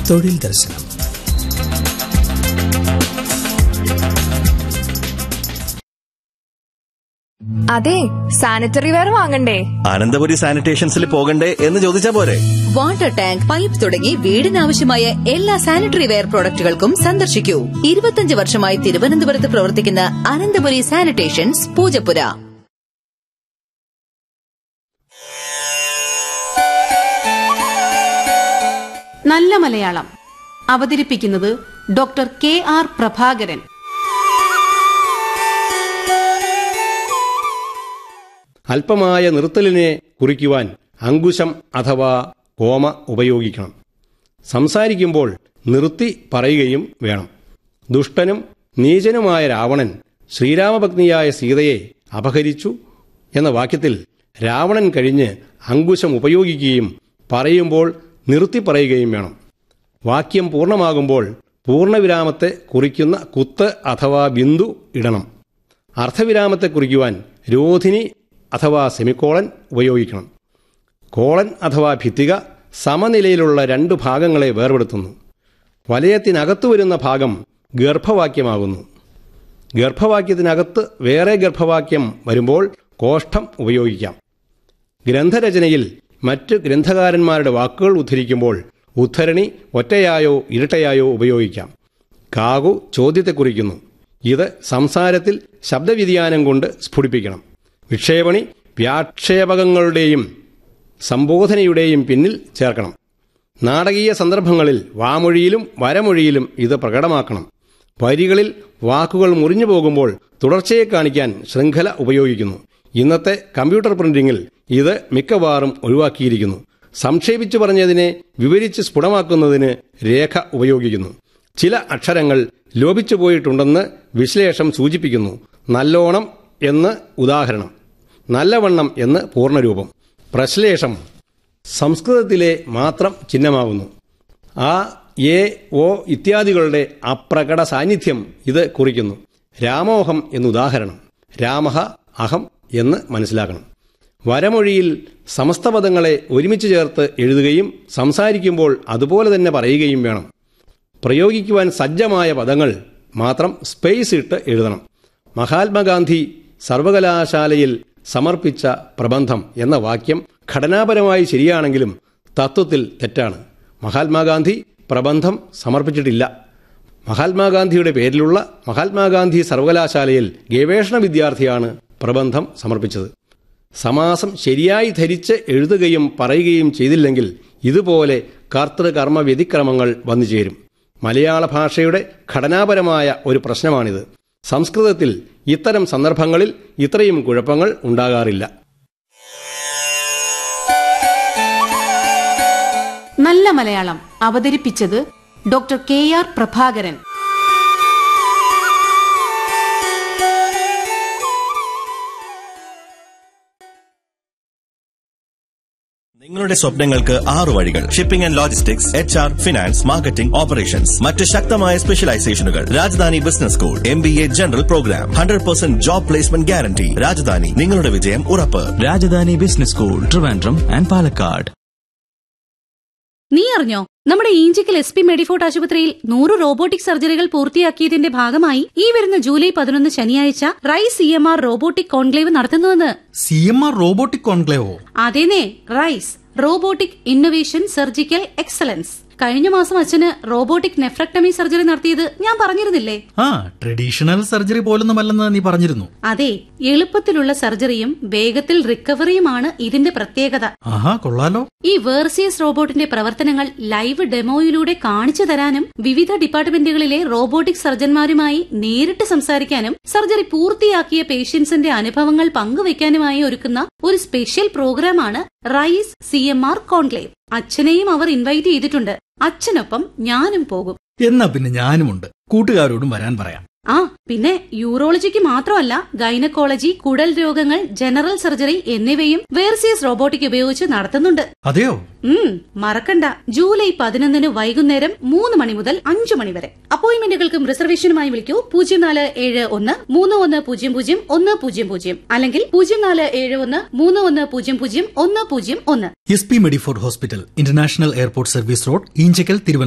തൊഴിൽ ദർശനം അതെ സാനിറ്ററി വെയർ വാങ്ങണ്ടേ അനന്തപുരി സാനിറ്റേഷൻസിൽ പോകണ്ടേ എന്ന് ചോദിച്ചാ പോരെ വാട്ടർ ടാങ്ക് പൈപ്പ് തുടങ്ങി വീടിനാവശ്യമായ എല്ലാ സാനിറ്ററി വെയർ പ്രോഡക്റ്റുകൾക്കും സന്ദർശിക്കൂ ഇരുപത്തിയഞ്ച് വർഷമായി തിരുവനന്തപുരത്ത് പ്രവർത്തിക്കുന്ന അനന്തപുരി സാനിറ്റേഷൻസ് പൂജപ്പുര നല്ല മലയാളം അവതരിപ്പിക്കുന്നത് ഡോക്ടർ കെ ആർ പ്രഭാകരൻ അല്പമായ നിർത്തലിനെ കുറിക്കുവാൻ അങ്കുശം അഥവാ കോമ ഉപയോഗിക്കണം സംസാരിക്കുമ്പോൾ നിർത്തി പറയുകയും വേണം ദുഷ്ടനും നീചനുമായ രാവണൻ ശ്രീരാമഭഗ്നിയായ സീതയെ അപഹരിച്ചു എന്ന വാക്യത്തിൽ രാവണൻ കഴിഞ്ഞ് അങ്കുശം ഉപയോഗിക്കുകയും പറയുമ്പോൾ നിർത്തി പറയുകയും വേണം വാക്യം പൂർണ്ണമാകുമ്പോൾ പൂർണ്ണവിരാമത്തെ കുറിക്കുന്ന കുത്ത് അഥവാ ബിന്ദു ഇടണം അർത്ഥവിരാമത്തെ കുറിക്കുവാൻ രോധിനി അഥവാ സെമിക്കോളൻ ഉപയോഗിക്കണം കോളൻ അഥവാ ഭിത്തിക സമനിലയിലുള്ള രണ്ട് ഭാഗങ്ങളെ വേർപെടുത്തുന്നു വലയത്തിനകത്തു വരുന്ന ഭാഗം ഗർഭവാക്യമാകുന്നു ഗർഭവാക്യത്തിനകത്ത് വേറെ ഗർഭവാക്യം വരുമ്പോൾ കോഷ്ഠം ഉപയോഗിക്കാം ഗ്രന്ഥരചനയിൽ മറ്റ് ഗ്രന്ഥകാരന്മാരുടെ വാക്കുകൾ ഉദ്ധരിക്കുമ്പോൾ ഉദ്ധരണി ഒറ്റയായോ ഇരട്ടയായോ ഉപയോഗിക്കാം കാകു ചോദ്യത്തെ കുറിക്കുന്നു ഇത് സംസാരത്തിൽ ശബ്ദവ്യതിയാനം കൊണ്ട് സ്ഫുടിപ്പിക്കണം വിക്ഷേപണി വ്യാക്ഷേപകങ്ങളുടെയും സംബോധനയുടെയും പിന്നിൽ ചേർക്കണം നാടകീയ സന്ദർഭങ്ങളിൽ വാമൊഴിയിലും വരമൊഴിയിലും ഇത് പ്രകടമാക്കണം വരികളിൽ വാക്കുകൾ മുറിഞ്ഞു പോകുമ്പോൾ തുടർച്ചയെ കാണിക്കാൻ ശൃംഖല ഉപയോഗിക്കുന്നു ഇന്നത്തെ കമ്പ്യൂട്ടർ പ്രിന്റിംഗിൽ ഇത് മിക്കവാറും ഒഴിവാക്കിയിരിക്കുന്നു സംക്ഷേപിച്ചു പറഞ്ഞതിനെ വിവരിച്ച് സ്ഫുടമാക്കുന്നതിന് രേഖ ഉപയോഗിക്കുന്നു ചില അക്ഷരങ്ങൾ ലോപിച്ചു പോയിട്ടുണ്ടെന്ന് വിശ്ലേഷം സൂചിപ്പിക്കുന്നു നല്ലോണം എന്ന് ഉദാഹരണം നല്ലവണ്ണം എന്ന് പൂർണ്ണരൂപം പ്രശ്ലേഷം സംസ്കൃതത്തിലെ മാത്രം ചിഹ്നമാകുന്നു ആ എ ഓ ഇത്യാദികളുടെ അപ്രകട സാന്നിധ്യം ഇത് കുറിക്കുന്നു രാമോഹം എന്നുദാഹരണം രാമഹ അഹം എന്ന് മനസ്സിലാക്കണം വരമൊഴിയിൽ സമസ്ത പദങ്ങളെ ഒരുമിച്ച് ചേർത്ത് എഴുതുകയും സംസാരിക്കുമ്പോൾ അതുപോലെ തന്നെ പറയുകയും വേണം പ്രയോഗിക്കുവാൻ സജ്ജമായ പദങ്ങൾ മാത്രം സ്പേസ് ഇട്ട് എഴുതണം മഹാത്മാഗാന്ധി സർവകലാശാലയിൽ സമർപ്പിച്ച പ്രബന്ധം എന്ന വാക്യം ഘടനാപരമായി ശരിയാണെങ്കിലും തത്വത്തിൽ തെറ്റാണ് മഹാത്മാഗാന്ധി പ്രബന്ധം സമർപ്പിച്ചിട്ടില്ല മഹാത്മാഗാന്ധിയുടെ പേരിലുള്ള മഹാത്മാഗാന്ധി സർവകലാശാലയിൽ ഗവേഷണ വിദ്യാർത്ഥിയാണ് പ്രബന്ധം സമർപ്പിച്ചത് സമാസം ശരിയായി ധരിച്ച് എഴുതുകയും പറയുകയും ചെയ്തില്ലെങ്കിൽ ഇതുപോലെ കർത്തൃകർമ്മ വ്യതിക്രമങ്ങൾ വന്നു ചേരും മലയാള ഭാഷയുടെ ഘടനാപരമായ ഒരു പ്രശ്നമാണിത് സംസ്കൃതത്തിൽ ഇത്തരം സന്ദർഭങ്ങളിൽ ഇത്രയും കുഴപ്പങ്ങൾ ഉണ്ടാകാറില്ല നല്ല മലയാളം അവതരിപ്പിച്ചത് ഡോക്ടർ കെ ആർ പ്രഭാകരൻ നിങ്ങളുടെ സ്വപ്നങ്ങൾക്ക് ആറു വഴികൾ shipping and logistics H R finance marketing operations മറ്റ് ശക്തമായ സ്പെഷ്യലൈസേഷനുകൾ Rajadhani business school M B A general program hundred percent job placement guarantee Rajadhani നിങ്ങളുടെ വിജയം ഉറപ്പ് Rajadhani business school Trivandrum and Palakkad നീ അറിഞ്ഞോ നമ്മുടെ ഈഞ്ചിക്കൽ എസ് പി മെഡിഫോർട്ട് ആശുപത്രിയിൽ നൂറ് റോബോട്ടിക് സർജറികൾ പൂർത്തിയാക്കിയതിന്റെ ഭാഗമായി ഈ വരുന്ന ജൂലൈ പതിനൊന്ന് ശനിയാഴ്ച RISE C M R robotic conclave നടത്തുന്നുവെന്ന് സി എം ആർ റോബോട്ടിക് കോൺക്ലേവോ അതേനേ RISE robotic innovation surgical excellence കഴിഞ്ഞ മാസം അച്ഛന് റോബോട്ടിക് നെഫ്രക്ടമി സർജറി നടത്തിയത് ഞാൻ പറഞ്ഞിരുന്നില്ലേ ആ ട്രഡീഷണൽ സർജറി പോലൊന്നുമല്ലെന്ന് നീ പറഞ്ഞിരുന്നു അതെ എളുപ്പത്തിലുള്ള സർജറിയും വേഗത്തിൽ റിക്കവറിയുമാണ് ഇതിന്റെ പ്രത്യേകത ആഹാ കൊള്ളാലോ ഈ വേർസിയസ് റോബോട്ടിന്റെ പ്രവർത്തനങ്ങൾ ലൈവ് ഡെമോയിലൂടെ കാണിച്ചു തരാനും വിവിധ ഡിപ്പാർട്ട്മെന്റുകളിലെ റോബോട്ടിക് സർജന്മാരുമായി നേരിട്ട് സംസാരിക്കാനും സർജറി പൂർത്തിയാക്കിയ പേഷ്യൻസിന്റെ അനുഭവങ്ങൾ പങ്കുവയ്ക്കാനുമായി ഒരുക്കുന്ന ഒരു സ്പെഷ്യൽ പ്രോഗ്രാമാണ് RISE C M R conclave അച്ഛനെയും അവർ ഇൻവൈറ്റ് ചെയ്തിട്ടുണ്ട് അച്ഛനൊപ്പം ഞാനും പോകും എന്നാ പിന്നെ ഞാനുമുണ്ട് കൂട്ടുകാരോടും വരാൻ പറയാം ആ പിന്നെ യൂറോളജിക്ക് മാത്രമല്ല ഗൈനക്കോളജി കുടൽ രോഗങ്ങൾ ജനറൽ സർജറി എന്നിവയും വേർസിയസ് റോബോട്ടിക് ഉപയോഗിച്ച് നടത്തുന്നുണ്ട് അതെയോ ഉം മറക്കണ്ട ജൂലൈ പതിനൊന്നിന് വൈകുന്നേരം മൂന്ന് മണി മുതൽ അഞ്ചു മണി വരെ അപ്പോയിന്റ്മെന്റുകൾക്കും റിസർവേഷനുമായി വിളിക്കൂ പൂജ്യം നാല് ഏഴ് ഒന്ന് മൂന്ന് ഒന്ന് പൂജ്യം പൂജ്യം ഒന്ന് പൂജ്യം പൂജ്യം അല്ലെങ്കിൽ പൂജ്യം നാല് ഏഴ് ഒന്ന് മൂന്ന് ഒന്ന് പൂജ്യം പൂജ്യം ഒന്ന് പൂജ്യം ഒന്ന് S P Medifort hospital international airport service road Enchakkal Thiruvananthapuram